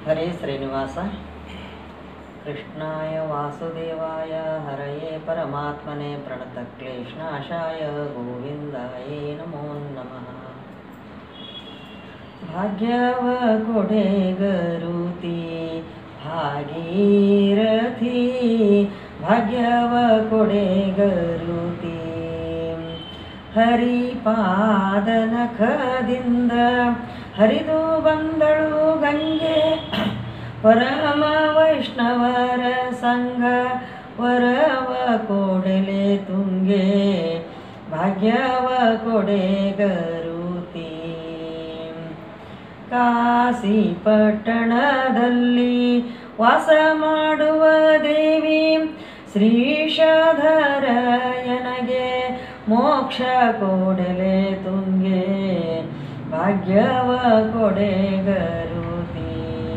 ಹರೇ ಶ್ರೀನಿವಾಸ ಕೃಷ್ಣಾಯ ವಾಸುದೇವಾಯ ಹರಯೇ ಪರಮಾತ್ಮನೆ ಪ್ರಣತಕ್ಲೇಶನಾಶಾಯ ಗೋವಿಂದಾಯೇ ನಮೋ ನಮಃ ಭಾಗ್ಯವ ಕೊಡೆಗರುತಿ ಭಾಗೀರಥಿ ಭಾಗ್ಯವ ಕೊಡೆಗರುತಿ ಹರಿಪಾದನಖದಿಂದ ಹರಿದು ಬಂದಳು ಗಂಗೆ ಪರಮ ವೈಷ್ಣವರ ಸಂಘ ವರವ ಕೊಡಲೆ ತುಂಗೆ ಭಾಗ್ಯವ ಕೊಡೆಗರುತಿ ಕಾಶಿ ಪಟ್ಟಣದಲ್ಲಿ ವಾಸ ಮಾಡುವ ದೇವಿ ಶ್ರೀಶಧರಯನಗೆ ಮೋಕ್ಷ ಕೊಡಲೆ ತುಂಗೆ ಭಾಗ್ಯವ ಕೊಡೆಗರುತಿ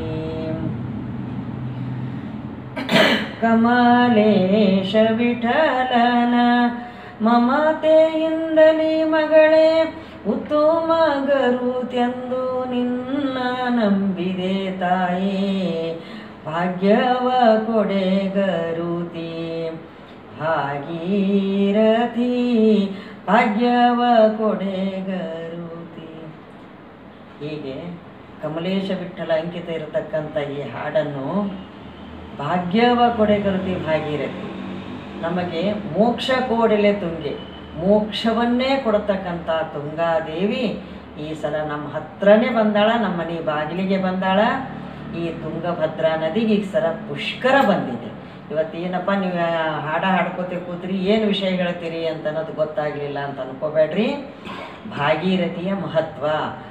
ಕಮಲೇಶ ವಿಠಲನ ಮಮತೆಯಿಂದಲೇ ಮಗಳೇ ಉತ್ತಮ ಗರುತೆಂದು ನಿನ್ನ ನಂಬಿದೆ ತಾಯೇ ಭಾಗ್ಯವ ಕೊಡೆಗರುತಿ ಭಾಗೀರಥಿ ಭಾಗ್ಯವ ಕೊಡೆಗರುತಿ ಹೀಗೆ ಕಮಲೇಶ ವಿಠಲ ಅಂಕಿತ ಇರತಕ್ಕಂಥ ಈ ಹಾಡನ್ನು ಭಾಗ್ಯವ ಕೊಡೆಗರುತಿ ಭಾಗೀರಥಿ ನಮಗೆ ಮೋಕ್ಷ ಕೋಡೆಲೆ ತುಂಗೆ ಮೋಕ್ಷವನ್ನೇ ಕೊಡತಕ್ಕಂಥ ತುಂಗಾದೇವಿ ಈ ಸಲ ನಮ್ಮ ಹತ್ರನೇ ಬಂದಾಳ ನಮ್ಮ ಮನೆ ಬಾಗಿಲಿಗೆ ಬಂದಾಳ ಈ ತುಂಗಭದ್ರಾ ನದಿಗೆ ಈ ಸಲ ಪುಷ್ಕರ ಬಂದಿದೆ ಇವತ್ತೇನಪ್ಪ ನೀವು ಹಾಡ ಹಾಡ್ಕೋತೆ ಕೂತ್ರಿ ಏನು ವಿಷಯ ಹೇಳ್ತೀರಿ ಅಂತ ಅನ್ನೋದು ಗೊತ್ತಾಗಲಿಲ್ಲ ಅಂತ ಅನ್ಕೋಬೇಡ್ರಿ ಭಾಗೀರಥಿಯ ಮಹತ್ವ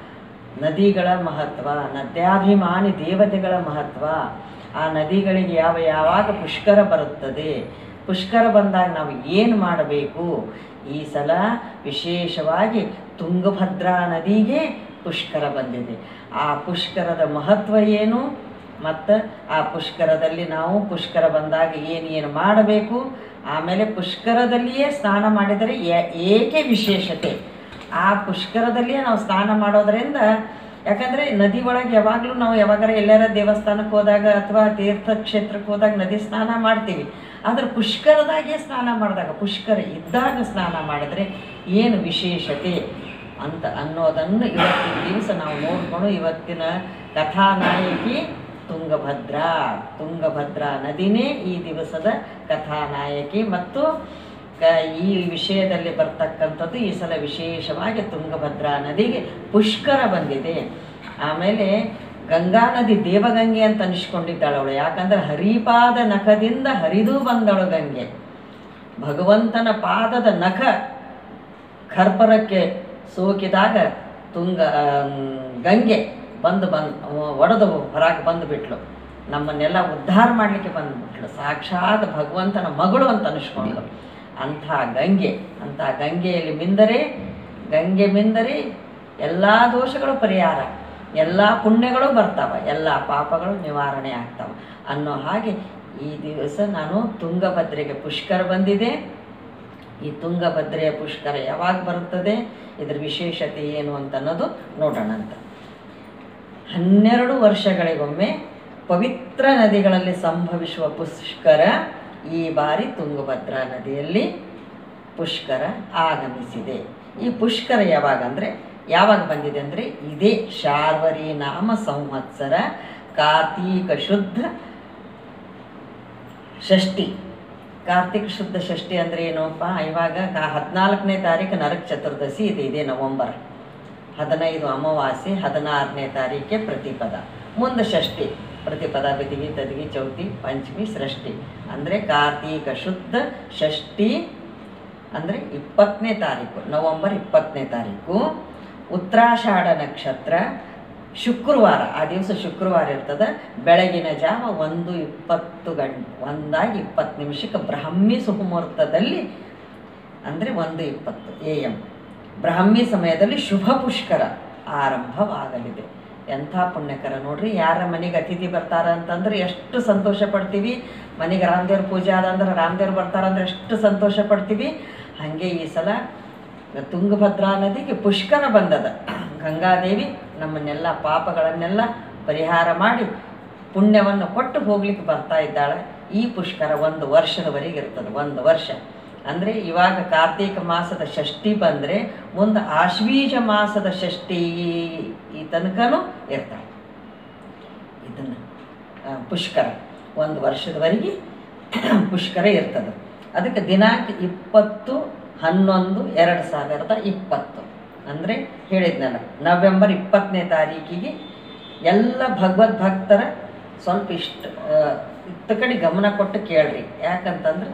ನದಿಗಳ ಮಹತ್ವ ನದ್ಯಾಭಿಮಾನಿ ದೇವತೆಗಳ ಮಹತ್ವ ಆ ನದಿಗಳಿಗೆ ಯಾವ ಯಾವಾಗ ಪುಷ್ಕರ ಬರುತ್ತದೆ ಪುಷ್ಕರ ಬಂದಾಗ ನಾವು ಏನು ಮಾಡಬೇಕು ಈ ಸಲ ವಿಶೇಷವಾಗಿ ತುಂಗಭದ್ರಾ ನದಿಗೆ ಪುಷ್ಕರ ಬಂದಿದೆ ಆ ಪುಷ್ಕರದ ಮಹತ್ವ ಏನು ಮತ್ತು ಆ ಪುಷ್ಕರದಲ್ಲಿ ನಾವು ಪುಷ್ಕರ ಬಂದಾಗ ಏನು ಏನು ಮಾಡಬೇಕು ಆಮೇಲೆ ಪುಷ್ಕರದಲ್ಲಿಯೇ ಸ್ನಾನ ಮಾಡಿದರೆ ಏ- ಏಕೆ ವಿಶೇಷತೆ ಆ ಪುಷ್ಕರದಲ್ಲಿಯೇ ನಾವು ಸ್ನಾನ ಮಾಡೋದರಿಂದ ಯಾಕಂದರೆ ನದಿ ಒಳಗೆ ಯಾವಾಗಲೂ ನಾವು ಯಾವಾಗಾರ ಎಲ್ಲಾರ ದೇವಸ್ಥಾನಕ್ಕೆ ಹೋದಾಗ ಅಥವಾ ತೀರ್ಥಕ್ಷೇತ್ರಕ್ಕೆ ಹೋದಾಗ ನದಿ ಸ್ನಾನ ಮಾಡ್ತೀವಿ ಆದರೆ ಪುಷ್ಕರದಾಗೆ ಸ್ನಾನ ಮಾಡಿದಾಗ ಪುಷ್ಕರ ಇದ್ದಾಗ ಸ್ನಾನ ಮಾಡಿದ್ರೆ ಏನು ವಿಶೇಷತೆ ಅಂತ ಅನ್ನೋದನ್ನು ಇವತ್ತಿನ ದಿವಸ ನಾವು ನೋಡಿಕೊಂಡು ಇವತ್ತಿನ ಕಥಾನಾಯಕಿ ತುಂಗಭದ್ರಾ ತುಂಗಭದ್ರಾ ನದಿನೇ ಈ ದಿವಸದ ಕಥಾನಾಯಕಿ ಮತ್ತು ಕ ಈ ವಿಷಯದಲ್ಲಿ ಬರ್ತಕ್ಕಂಥದ್ದು ಈ ಸಲ ವಿಶೇಷವಾಗಿ ತುಂಗಭದ್ರಾ ನದಿಗೆ ಪುಷ್ಕರ ಬಂದಿದೆ ಆಮೇಲೆ ಗಂಗಾ ನದಿ ದೇವಗಂಗೆ ಅಂತ ಅನಿಸ್ಕೊಂಡಿದ್ದಾಳು ಅವಳು ಯಾಕಂದ್ರೆ ಹರಿಪಾದ ನಖದಿಂದ ಹರಿದು ಬಂದಳು ಗಂಗೆ ಭಗವಂತನ ಪಾದದ ನಖ ಖರ್ಪರಕ್ಕೆ ಸೋಕಿದಾಗ ತುಂಗ ಆಮ್, ಗಂಗೆ ಬಂದು ಬಂದು ಒಡೆದು ಹೊರಗೆ ಬಂದುಬಿಟ್ಲು ನಮ್ಮನ್ನೆಲ್ಲ ಉದ್ಧಾರ ಮಾಡಲಿಕ್ಕೆ ಬಂದುಬಿಟ್ಲು ಸಾಕ್ಷಾತ್ ಭಗವಂತನ ಮಗಳು ಅಂತ ಅನಿಸ್ಕೊಂಡ್ಳು ಅಂಥ ಗಂಗೆ ಅಂಥ ಗಂಗೆಯಲ್ಲಿ ಮಿಂದರೆ ಗಂಗೆ ಮಿಂದರೆ ಎಲ್ಲ ದೋಷಗಳು ಪರಿಹಾರ ಎಲ್ಲ ಪುಣ್ಯಗಳು ಬರ್ತಾವ ಎಲ್ಲ ಪಾಪಗಳು ನಿವಾರಣೆ ಆಗ್ತಾವ ಅನ್ನೋ ಹಾಗೆ ಈ ದಿವಸ ನಾನು ತುಂಗಭದ್ರೆಗೆ ಪುಷ್ಕರ ಬಂದಿದೆ ಈ ತುಂಗಭದ್ರೆಯ ಪುಷ್ಕರ ಯಾವಾಗ ಬರುತ್ತದೆ ಇದರ ವಿಶೇಷತೆ ಏನು ಅಂತ ಅನ್ನೋದು ನೋಡೋಣ ಅಂತ ಹನ್ನೆರಡು ವರ್ಷಗಳಿಗೊಮ್ಮೆ ಪವಿತ್ರ ನದಿಗಳಲ್ಲಿ ಸಂಭವಿಸುವ ಪುಷ್ಕರ ಈ ಬಾರಿ ತುಂಗಭದ್ರಾ ನದಿಯಲ್ಲಿ ಪುಷ್ಕರ ಆಗಮಿಸಿದೆ ಈ ಪುಷ್ಕರ ಯಾವಾಗ ಅಂದರೆ ಯಾವಾಗ ಬಂದಿದೆ ಅಂದರೆ ಇದೇ ಶಾರ್ವರಿ ನಾಮ ಸಂವತ್ಸರ ಕಾರ್ತೀಕ ಶುದ್ಧ ಷಷ್ಠಿ ಕಾರ್ತಿಕ ಶುದ್ಧ ಷಷ್ಠಿ ಅಂದರೆ ಏನಪ್ಪ ಇವಾಗ ಕಾ ಹದಿನಾಲ್ಕನೇ ತಾರೀಕು ನರಕ ಚತುರ್ದಶಿ ಇದೆ ಇದೇ ನವಂಬರ್ ಹದಿನೈದು ಅಮಾವಾಸ್ಯೆ ಹದಿನಾರನೇ ತಾರೀಕೆ ಪ್ರತಿಪದ ಮುಂದೆ ಷಷ್ಠಿ ಪ್ರತಿಪದ ಬಿದಿಗಿ ತದಿಗಿ ಚೌತಿ ಪಂಚಮಿ ಸೃಷ್ಟಿ ಅಂದರೆ ಕಾರ್ತೀಕ ಶುದ್ಧ ಷಷ್ಠಿ ಅಂದರೆ ಇಪ್ಪತ್ತನೇ ತಾರೀಕು ನವಂಬರ್ ಇಪ್ಪತ್ತನೇ ತಾರೀಕು ಉತ್ತರಾಷಾಢ ನಕ್ಷತ್ರ ಶುಕ್ರವಾರ ಆ ದಿವಸ ಶುಕ್ರವಾರ ಇರ್ತದೆ ಬೆಳಗಿನ ಜಾವ ಒಂದು ಇಪ್ಪತ್ತು ಗಂಟೆ ಒಂದಾಗಿ ಇಪ್ಪತ್ತು ನಿಮಿಷಕ್ಕೆ ಬ್ರಾಹ್ಮಿ ಸುಮುಹೂರ್ತದಲ್ಲಿ ಅಂದರೆ ಒಂದು ಇಪ್ಪತ್ತು ಎ ಎಮ್ ಬ್ರಾಹ್ಮಿ ಸಮಯದಲ್ಲಿ ಶುಭ ಪುಷ್ಕರ ಆರಂಭವಾಗಲಿದೆ ಎಂಥ ಪುಣ್ಯಕರ ನೋಡ್ರಿ ಯಾರ ಮನೆಗೆ ಅತಿಥಿ ಬರ್ತಾರ ಅಂತಂದ್ರೆ ಎಷ್ಟು ಸಂತೋಷ ಪಡ್ತೀವಿ ಮನೆಗೆ ರಾಮದೇವ್ರ ಪೂಜೆ ಆದ ಅಂದ್ರೆ ರಾಮದೇವ್ರು ಬರ್ತಾರಂದ್ರೆ ಎಷ್ಟು ಸಂತೋಷ ಪಡ್ತೀವಿ ಹಾಗೆ ಈ ಸಲ ತುಂಗಭದ್ರಾ ನದಿಗೆ ಪುಷ್ಕರ ಬಂದದ ಗಂಗಾದೇವಿ ನಮ್ಮನ್ನೆಲ್ಲ ಪಾಪಗಳನ್ನೆಲ್ಲ ಪರಿಹಾರ ಮಾಡಿ ಪುಣ್ಯವನ್ನು ಕೊಟ್ಟು ಹೋಗ್ಲಿಕ್ಕೆ ಬರ್ತಾ ಇದ್ದಾಳೆ ಈ ಪುಷ್ಕರ ಒಂದು ವರ್ಷದವರೆಗೆ ಇರ್ತದೆ ಒಂದು ವರ್ಷ ಅಂದರೆ ಇವಾಗ ಕಾರ್ತೀಕ ಮಾಸದ ಷಷ್ಠಿ ಬಂದರೆ ಮುಂದೆ ಆಶ್ವೀಜ ಮಾಸದ ಷಷ್ಠಿ ಈ ತನಕನೂ ಇರ್ತಾಳೆ ಇದನ್ನು ಆ, ಪುಷ್ಕರ ಒಂದು ವರ್ಷದವರೆಗೆ ಪುಷ್ಕರ ಇರ್ತದೆ ಅದಕ್ಕೆ ದಿನಾಂಕ ಇಪ್ಪತ್ತು ಹನ್ನೊಂದು ಎರಡು ಸಾವಿರದ ಇಪ್ಪತ್ತು ಅಂದರೆ ಹೇಳಿದ್ನಲ್ಲ ನವೆಂಬರ್ ಇಪ್ಪತ್ತನೇ ತಾರೀಕಿಗೆ ಎಲ್ಲ ಭಗವದ್ ಭಕ್ತರ ಸ್ವಲ್ಪ ಇಷ್ಟ ಆ, ಇತ್ತ ಕಡೆ ಗಮನ ಕೊಟ್ಟು ಕೇಳ್ರಿ ಯಾಕಂತಂದ್ರೆ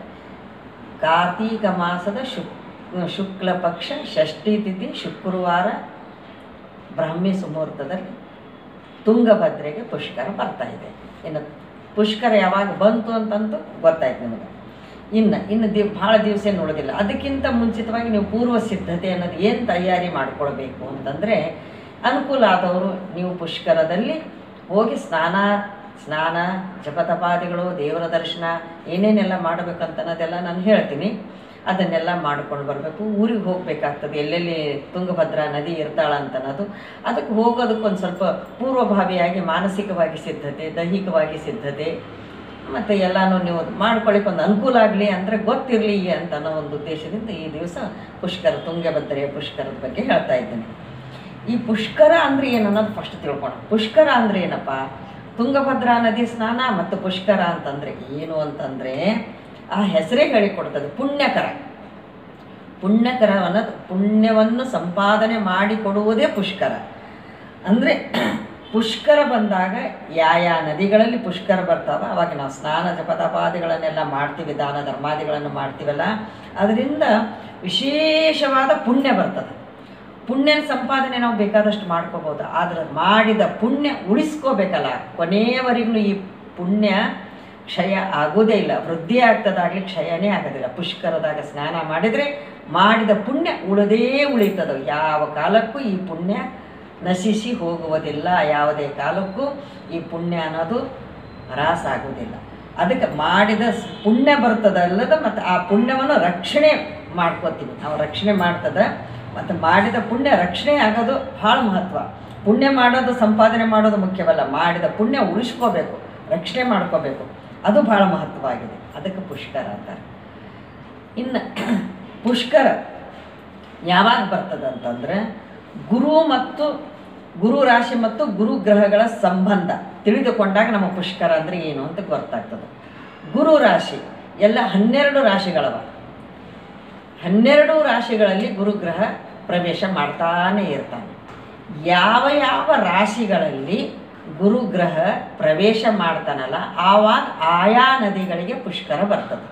ಕಾರ್ತೀಕ ಮಾಸದ ಶುಕ್ ಶುಕ್ಲ ಪಕ್ಷ ಷಷ್ಠಿ ತಿಥಿ ಶುಕ್ರವಾರ ಬ್ರಾಹ್ಮಿ ಸುಮುಹೂರ್ತದಲ್ಲಿ ತುಂಗಭದ್ರೆಗೆ ಪುಷ್ಕರ ಬರ್ತಾ ಇದೆ ಇನ್ನು ಪುಷ್ಕರ ಯಾವಾಗ ಬಂತು ಅಂತಂತೂ ಗೊತ್ತಾಯ್ತು ನಿಮಗೆ ಇನ್ನು ಇನ್ನು ದಿವ್ ಭಾಳ ದಿವಸ ಏನು ಉಳಿದಿಲ್ಲ ಅದಕ್ಕಿಂತ ಮುಂಚಿತವಾಗಿ ನೀವು ಪೂರ್ವ ಸಿದ್ಧತೆ ಅನ್ನೋದು ಏನು ತಯಾರಿ ಮಾಡ್ಕೊಳ್ಬೇಕು ಅಂತಂದರೆ ಅನುಕೂಲ ಆದವರು ನೀವು ಪುಷ್ಕರದಲ್ಲಿ ಹೋಗಿ ಸ್ನಾನ ಸ್ನಾನ ಜಪತಪಾದಿಗಳು ದೇವರ ದರ್ಶನ ಏನೇನೆಲ್ಲ ಮಾಡಬೇಕಂತ ಅನ್ನೋದೆಲ್ಲ ನಾನು ಹೇಳ್ತೀನಿ ಅದನ್ನೆಲ್ಲ ಮಾಡ್ಕೊಂಡು ಬರಬೇಕು ಊರಿಗೆ ಹೋಗಬೇಕಾಗ್ತದೆ ಎಲ್ಲೆಲ್ಲಿ ತುಂಗಭದ್ರಾ ನದಿ ಇರ್ತಾಳ ಅಂತ ಅನ್ನೋದು ಅದಕ್ಕೆ ಹೋಗೋದಕ್ಕೊಂದು ಸ್ವಲ್ಪ ಪೂರ್ವಭಾವಿಯಾಗಿ ಮಾನಸಿಕವಾಗಿ ಸಿದ್ಧತೆ ದೈಹಿಕವಾಗಿ ಸಿದ್ಧತೆ ಮತ್ತು ಎಲ್ಲನೂ ನೀವು ಮಾಡ್ಕೊಳ್ಳಿಕ್ಕೆ ಒಂದು ಅನುಕೂಲ ಆಗಲಿ ಅಂದರೆ ಗೊತ್ತಿರಲಿ ಅಂತ ಅನ್ನೋ ಒಂದು ಉದ್ದೇಶದಿಂದ ಈ ದಿವಸ ಪುಷ್ಕರ ತುಂಗಭದ್ರೆ ಪುಷ್ಕರದ ಬಗ್ಗೆ ಹೇಳ್ತಾ ಇದ್ದೀನಿ ಈ ಪುಷ್ಕರ ಅಂದರೆ ಏನು ಅನ್ನೋದು ಫಸ್ಟ್ ತಿಳ್ಕೊಣ ಪುಷ್ಕರ ಅಂದರೆ ಏನಪ್ಪ ತುಂಗಭದ್ರಾ ನದಿ ಸ್ನಾನ ಮತ್ತು ಪುಷ್ಕರ ಅಂತಂದರೆ ಏನು ಅಂತಂದರೆ ಆ ಹೆಸರೇ ಹೇಳಿಕೊಡ್ತದೆ ಪುಣ್ಯಕರ ಪುಣ್ಯಕರ ಅನ್ನೋದು ಪುಣ್ಯವನ್ನು ಸಂಪಾದನೆ ಮಾಡಿಕೊಡುವುದೇ ಪುಷ್ಕರ ಅಂದರೆ ಪುಷ್ಕರ ಬಂದಾಗ ಯಾ ಯಾ ನದಿಗಳಲ್ಲಿ ಪುಷ್ಕರ ಬರ್ತಾವ ಅವಾಗ ನಾವು ಸ್ನಾನ ಜಪತಪಾದಿಗಳನ್ನೆಲ್ಲ ಮಾಡ್ತೀವಿ ದಾನ ಧರ್ಮಾದಿಗಳನ್ನು ಮಾಡ್ತೀವಲ್ಲ ಅದರಿಂದ ವಿಶೇಷವಾದ ಪುಣ್ಯ ಬರ್ತದೆ ಪುಣ್ಯನ ಸಂಪಾದನೆ ನಾವು ಬೇಕಾದಷ್ಟು ಮಾಡ್ಕೋಬೋದು ಆದರೆ ಮಾಡಿದ ಪುಣ್ಯ ಉಳಿಸ್ಕೋಬೇಕಲ್ಲ ಕೊನೆಯವರೆಗೂ ಈ ಪುಣ್ಯ ಕ್ಷಯ ಆಗೋದೇ ಇಲ್ಲ ವೃದ್ಧಿ ಆಗ್ತದಾಗಲಿ ಕ್ಷಯನೇ ಆಗೋದಿಲ್ಲ ಪುಷ್ಕರದಾಗ ಸ್ನಾನ ಮಾಡಿದರೆ ಮಾಡಿದ ಪುಣ್ಯ ಉಳದೇ ಉಳಿತದೆ ಯಾವ ಕಾಲಕ್ಕೂ ಈ ಪುಣ್ಯ ನಶಿಸಿ ಹೋಗುವುದಿಲ್ಲ ಯಾವುದೇ ಕಾಲಕ್ಕೂ ಈ ಪುಣ್ಯ ಅನ್ನೋದು ಹ್ರಾಸ ಆಗೋದಿಲ್ಲ ಅದಕ್ಕೆ ಮಾಡಿದ ಸ್- ಪುಣ್ಯ ಬರ್ತದಲ್ಲದ ಮತ್ತು ಆ ಪುಣ್ಯವನ್ನು ರಕ್ಷಣೆ ಮಾಡ್ಕೋತೀವಿ ನಾವು ರಕ್ಷಣೆ ಮಾಡ್ತದ ಮತ್ತು ಮಾಡಿದ ಪುಣ್ಯ ರಕ್ಷಣೆ ಆಗೋದು ಭಾಳ ಮಹತ್ವ ಪುಣ್ಯ ಮಾಡೋದು ಸಂಪಾದನೆ ಮಾಡೋದು ಮುಖ್ಯವಲ್ಲ ಮಾಡಿದ ಪುಣ್ಯ ಉಳಿಸ್ಕೋಬೇಕು ರಕ್ಷಣೆ ಮಾಡ್ಕೋಬೇಕು ಅದು ಭಾಳ ಮಹತ್ವವಾಗಿದೆ ಅದಕ್ಕೆ ಪುಷ್ಕರ ಅಂತಾರೆ ಇನ್ನು ಪುಷ್ಕರ ಯಾವಾಗ ಬರ್ತದೆ ಅಂತಂದರೆ ಗುರು ಮತ್ತು ಗುರು ರಾಶಿ ಮತ್ತು ಗುರು ಗ್ರಹಗಳ ಸಂಬಂಧ ತಿಳಿದುಕೊಂಡಾಗ ನಮ್ಮ ಪುಷ್ಕರ ಅಂದರೆ ಏನು ಅಂತ ಗೊತ್ತಾಗ್ತದೆ ಗುರು ರಾಶಿ ಎಲ್ಲ ಹನ್ನೆರಡು ರಾಶಿಗಳವ ಹನ್ನೆರಡು ರಾಶಿಗಳಲ್ಲಿ ಗುರುಗ್ರಹ ಪ್ರವೇಶ ಮಾಡ್ತಾನೆ ಇರ್ತಾನೆ ಯಾವ ಯಾವ ರಾಶಿಗಳಲ್ಲಿ ಗುರುಗ್ರಹ ಪ್ರವೇಶ ಮಾಡ್ತಾನಲ್ಲ ಆವಾಗ ಆಯಾ ನದಿಗಳಿಗೆ ಪುಷ್ಕರ ಬರ್ತದೆ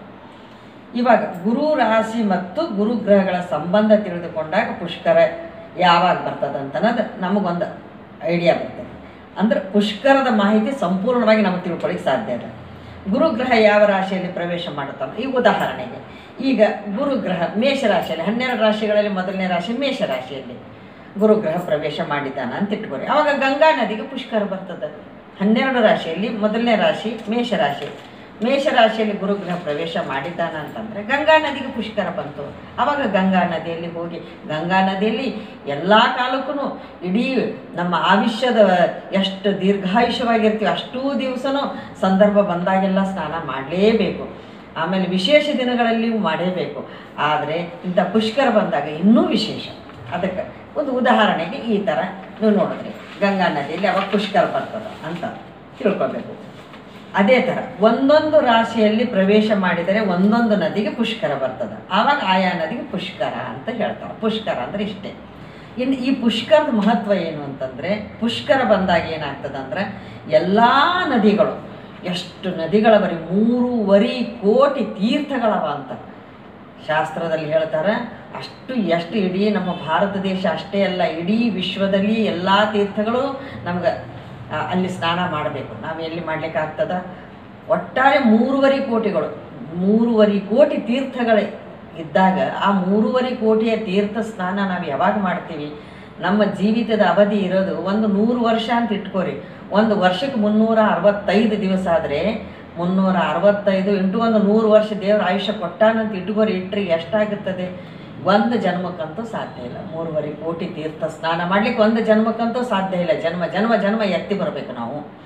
ಇವಾಗ ಗುರು ರಾಶಿ ಮತ್ತು ಗುರುಗ್ರಹಗಳ ಸಂಬಂಧ ತಿಳಿದುಕೊಂಡಾಗ ಪುಷ್ಕರ ಯಾವಾಗ ಬರ್ತದೆ ಅಂತ ಅನ್ನೋದು ನಮಗೊಂದು ಐಡಿಯಾ ಬರ್ತದೆ ಅಂದ್ರೆ ಪುಷ್ಕರದ ಮಾಹಿತಿ ಸಂಪೂರ್ಣವಾಗಿ ನಮಗೆ ತಿಳ್ಕೊಳ್ಳಿಕ್ಕೆ ಸಾಧ್ಯ ಇಲ್ಲ ಗುರುಗ್ರಹ ಯಾವ ರಾಶಿಯಲ್ಲಿ ಪ್ರವೇಶ ಮಾಡುತ್ತಾನೆ ಈ ಉದಾಹರಣೆಗೆ ಈಗ ಗುರುಗ್ರಹ ಮೇಷರಾಶಿಯಲ್ಲಿ ಹನ್ನೆರಡು ರಾಶಿಗಳಲ್ಲಿ ಮೊದಲನೇ ರಾಶಿ ಮೇಷರಾಶಿಯಲ್ಲಿ ಗುರುಗ್ರಹ ಪ್ರವೇಶ ಮಾಡಿದ್ದಾನ ಅಂತ ಇಟ್ಕೊರಿ ಅವಾಗ ಗಂಗಾ ನದಿಗೆ ಪುಷ್ಕರ ಬರ್ತದೆ ಹನ್ನೆರಡು ರಾಶಿಯಲ್ಲಿ ಮೊದಲನೇ ರಾಶಿ ಮೇಷರಾಶಿ ಮೇಷರಾಶಿಯಲ್ಲಿ ಗುರುಗ್ರಹ ಪ್ರವೇಶ ಮಾಡಿದ್ದಾನ ಅಂತಂದರೆ ಗಂಗಾ ನದಿಗೆ ಪುಷ್ಕರ ಬಂತು ಆವಾಗ ಗಂಗಾ ನದಿಯಲ್ಲಿ ಹೋಗಿ ಗಂಗಾ ನದಿಯಲ್ಲಿ ಎಲ್ಲ ಕಾಲಕ್ಕೂ ಇಡೀ ನಮ್ಮ ಆಯುಷ್ಯದ ಎಷ್ಟು ದೀರ್ಘಾಯುಷ್ಯವಾಗಿರ್ತೀವಿ ಅಷ್ಟೂ ದಿವಸನೂ ಸಂದರ್ಭ ಬಂದಾಗೆಲ್ಲ ಸ್ನಾನ ಮಾಡಲೇಬೇಕು ಆಮೇಲೆ ವಿಶೇಷ ದಿನಗಳಲ್ಲಿಯೂ ಮಾಡಲೇಬೇಕು ಆದರೆ ಇಂಥ ಪುಷ್ಕರ ಬಂದಾಗ ಇನ್ನೂ ವಿಶೇಷ ಅದಕ್ಕೆ ಒಂದು ಉದಾಹರಣೆಗೆ ಈ ಥರ ನೀವು ನೋಡಿದ್ರಿ ಗಂಗಾ ನದಿಯಲ್ಲಿ ಅವಾಗ ಪುಷ್ಕರ ಬರ್ತದೆ ಅಂತ ತಿಳ್ಕೊಬೇಕು ಅದೇ ಥರ ಒಂದೊಂದು ರಾಶಿಯಲ್ಲಿ ಪ್ರವೇಶ ಮಾಡಿದರೆ ಒಂದೊಂದು ನದಿಗೆ ಪುಷ್ಕರ ಬರ್ತದೆ ಆವಾಗ ಆಯಾ ನದಿಗೆ ಪುಷ್ಕರ ಅಂತ ಹೇಳ್ತಾರೆ ಪುಷ್ಕರ ಅಂದರೆ ಇಷ್ಟೇ ಇನ್ನು ಈ ಪುಷ್ಕರದ ಮಹತ್ವ ಏನು ಅಂತಂದರೆ ಪುಷ್ಕರ ಬಂದಾಗ ಏನಾಗ್ತದೆ ಅಂದ್ರೆ ಎಲ್ಲ ನದಿಗಳು ಎಷ್ಟು ನದಿಗಳ ಬರೀ ಮೂರುವರೆ ಕೋಟಿ ತೀರ್ಥಗಳವ ಅಂತ ಶಾಸ್ತ್ರದಲ್ಲಿ ಹೇಳ್ತಾರೆ ಅಷ್ಟು ಎಷ್ಟು ಇಡೀ ನಮ್ಮ ಭಾರತ ದೇಶ ಅಷ್ಟೇ ಅಲ್ಲ ಇಡೀ ವಿಶ್ವದಲ್ಲಿ ಎಲ್ಲ ತೀರ್ಥಗಳು ನಮ್ಗೆ ಆ, ಅಲ್ಲಿ ಸ್ನಾನ ಮಾಡಬೇಕು ನಾವು ಎಲ್ಲಿ ಮಾಡ್ಲಿಕ್ಕೆ ಆಗ್ತದ ಒಟ್ಟಾರೆ ಮೂರುವರೆ ಕೋಟಿಗಳು ಮೂರುವರೆ ಕೋಟಿ ತೀರ್ಥಗಳೇ ಇದ್ದಾಗ ಆ ಮೂರುವರೆ ಕೋಟಿಯ ತೀರ್ಥ ಸ್ನಾನ ನಾವು ಯಾವಾಗ ಮಾಡ್ತೀವಿ ನಮ್ಮ ಜೀವಿತದ ಅವಧಿ ಇರೋದು ಒಂದು ನೂರು ವರ್ಷ ಅಂತ ಇಟ್ಕೋರಿ ಒಂದು ವರ್ಷಕ್ಕೆ ಮುನ್ನೂರ ಅರವತ್ತೈದು ದಿವಸ ಆದರೆ ಮುನ್ನೂರ ಅರವತ್ತೈದು ಇಂಟು ಒಂದು ನೂರು ವರ್ಷ ದೇವ್ರ ಆಯುಷ್ಯ ಕೊಟ್ಟಾನಂತ ಇಟ್ಕೋರಿ ಇಟ್ಟರೆ ಎಷ್ಟಾಗುತ್ತದೆ ಒಂದು ಜನ್ಮಕ್ಕಂತೂ ಸಾಧ್ಯ ಇಲ್ಲ ಮೂರುವರೆ ಕೋಟಿ ತೀರ್ಥ ಸ್ನಾನ ಮಾಡ್ಲಿಕ್ಕೆ ಒಂದು ಜನ್ಮಕ್ಕಂತೂ ಸಾಧ್ಯ ಇಲ್ಲ ಜನ್ಮ ಜನ್ಮ ಜನ್ಮ ಎತ್ತಿ ಬರಬೇಕು ನಾವು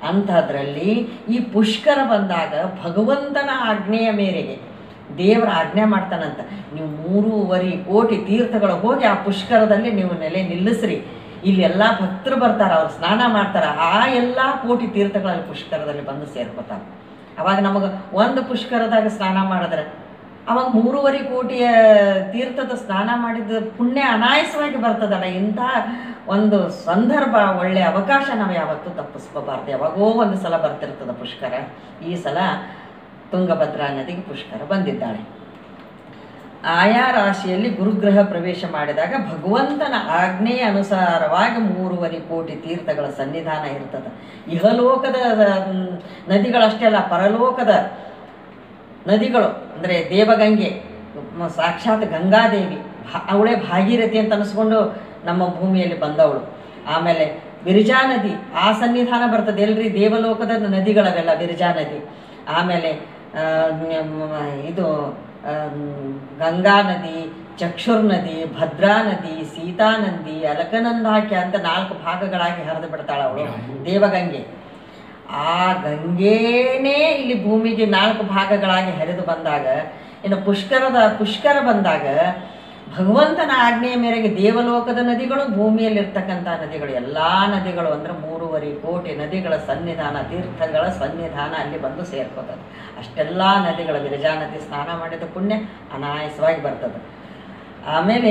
ಅಂಥದ್ರಲ್ಲಿ ಈ ಪುಷ್ಕರ ಬಂದಾಗ ಭಗವಂತನ ಆಜ್ಞೆಯ ಮೇರೆಗೆ ದೇವರ ಆಜ್ಞೆ ಮಾಡ್ತಾನಂತ ನೀವು ಮೂರುವರೆ ಕೋಟಿ ತೀರ್ಥಗಳು ಹೋಗಿ ಆ ಪುಷ್ಕರದಲ್ಲಿ ನೀವು ನೆಲೆ ನಿಲ್ಲಿಸ್ರಿ ಇಲ್ಲೆಲ್ಲ ಭಕ್ತರು ಬರ್ತಾರೆ ಅವ್ರು ಸ್ನಾನ ಮಾಡ್ತಾರೆ ಆ ಎಲ್ಲ ಕೋಟಿ ತೀರ್ಥಗಳಲ್ಲಿ ಪುಷ್ಕರದಲ್ಲಿ ಬಂದು ಸೇರ್ಕೋತಾರೆ ಅವಾಗ ನಮಗೆ ಒಂದು ಪುಷ್ಕರದಾಗ ಸ್ನಾನ ಮಾಡಿದ್ರೆ ಅವಾಗ ಮೂರುವರೆ ಕೋಟಿಯ ತೀರ್ಥದ ಸ್ನಾನ ಮಾಡಿದ ಪುಣ್ಯ ಅನಾಯಸವಾಗಿ ಬರ್ತದಲ್ಲ ಇಂಥ ಒಂದು ಸಂದರ್ಭ ಒಳ್ಳೆ ಅವಕಾಶ ನಾವು ಯಾವತ್ತೂ ತಪ್ಪಿಸ್ಕೋಬಾರ್ದು ಯಾವಾಗೋ ಒಂದು ಸಲ ಬರ್ತಿರ್ತದೆ ಪುಷ್ಕರ ಈ ಸಲ ತುಂಗಭದ್ರಾ ನದಿಗೆ ಪುಷ್ಕರ ಬಂದಿದ್ದಾಳೆ ಆಯಾ ರಾಶಿಯಲ್ಲಿ ಗುರುಗ್ರಹ ಪ್ರವೇಶ ಮಾಡಿದಾಗ ಭಗವಂತನ ಆಜ್ಞೆಯ ಅನುಸಾರವಾಗಿ ಮೂರುವರೆ ಕೋಟಿ ತೀರ್ಥಗಳ ಸನ್ನಿಧಾನ ಇರ್ತದೆ ಇಹಲೋಕದ ಮ್, ನದಿಗಳಷ್ಟೇ ಅಲ್ಲ ಪರಲೋಕದ ನದಿಗಳು ಅಂದರೆ ದೇವಗಂಗೆ ಮ- ಸಾಕ್ಷಾತ್ ಗಂಗಾದೇವಿ ಭಾ- ಅವಳೇ ಭಾಗೀರಥಿ ಅಂತ ಅನಿಸ್ಕೊಂಡು ನಮ್ಮ ಭೂಮಿಯಲ್ಲಿ ಬಂದವಳು ಆಮೇಲೆ ವಿರಜಾ ನದಿ ಆ ಸನ್ನಿಧಾನ ಬರ್ತದೆ ಎಲ್ರಿ ದೇವಲೋಕದ ನದಿಗಳವೆಲ್ಲ ವಿರಜಾ ನದಿ ಆಮೇಲೆ ಆ, ಮ್, ಇದು ಆ, ಮ್, ಗಂಗಾ ನದಿ ಚಕ್ಷುರ್ ನದಿ ಭದ್ರಾ ನದಿ ಸೀತಾ ನದಿ ಅಲಕನಂದಾಕ್ಯ ಅಂತ ನಾಲ್ಕು ಭಾಗಗಳಾಗಿ ಹರಿದು ಬಿಡ್ತಾಳೆ ಅವಳು ದೇವಗಂಗೆ ಆ ಗಂಗೆನೇ ಇಲ್ಲಿ ಭೂಮಿಗೆ ನಾಲ್ಕು ಭಾಗಗಳಾಗಿ ಹರಿದು ಬಂದಾಗ ಇನ್ನು ಪುಷ್ಕರದ ಪುಷ್ಕರ ಬಂದಾಗ ಭಗವಂತನ ಆಜ್ಞೆಯ ಮೇರೆಗೆ ದೇವಲೋಕದ ನದಿಗಳು ಭೂಮಿಯಲ್ಲಿರ್ತಕ್ಕಂಥ ನದಿಗಳು ಎಲ್ಲ ನದಿಗಳು ಅಂದ್ರೆ ಮೂರುವರೆ ಕೋಟಿ ನದಿಗಳ ಸನ್ನಿಧಾನ ತೀರ್ಥಗಳ ಸನ್ನಿಧಾನ ಅಲ್ಲಿ ಬಂದು ಸೇರ್ಕೋತದೆ ಅಷ್ಟೆಲ್ಲ ನದಿಗಳ ವಿರಜಾ ನದಿ ಸ್ನಾನ ಮಾಡಿದ ಪುಣ್ಯ ಅನಾಯಸವಾಗಿ ಬರ್ತದೆ ಆಮೇಲೆ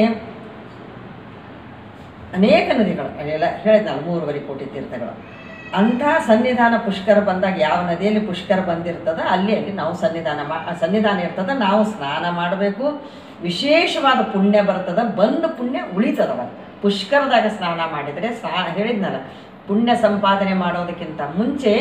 ಅನೇಕ ನದಿಗಳು ಅಲ್ಲೆಲ್ಲ ಹೇಳಿದ್ನಲ್ಲ ಮೂರುವರೆ ಕೋಟಿ ತೀರ್ಥಗಳು ಅಂಥ ಸನ್ನಿಧಾನ ಪುಷ್ಕರ ಬಂದಾಗ ಯಾವ ನದಿಯಲ್ಲಿ ಪುಷ್ಕರ ಬಂದಿರ್ತದ ಅಲ್ಲಿ ಅಲ್ಲಿ ನಾವು ಸನ್ನಿಧಾನ ಮಾ ಸನ್ನಿಧಾನ ಇರ್ತದ ನಾವು ಸ್ನಾನ ಮಾಡಬೇಕು ವಿಶೇಷವಾದ ಪುಣ್ಯ ಬರ್ತದ ಬಂದ ಪುಣ್ಯ ಉಳಿತದವ ಪುಷ್ಕರದಾಗ ಸ್ನಾನ ಮಾಡಿದರೆ ಸ್ನಾ ಹೇಳಿದ್ನಲ್ಲ ಪುಣ್ಯ ಸಂಪಾದನೆ ಮಾಡೋದಕ್ಕಿಂತ ಮುಂಚೆ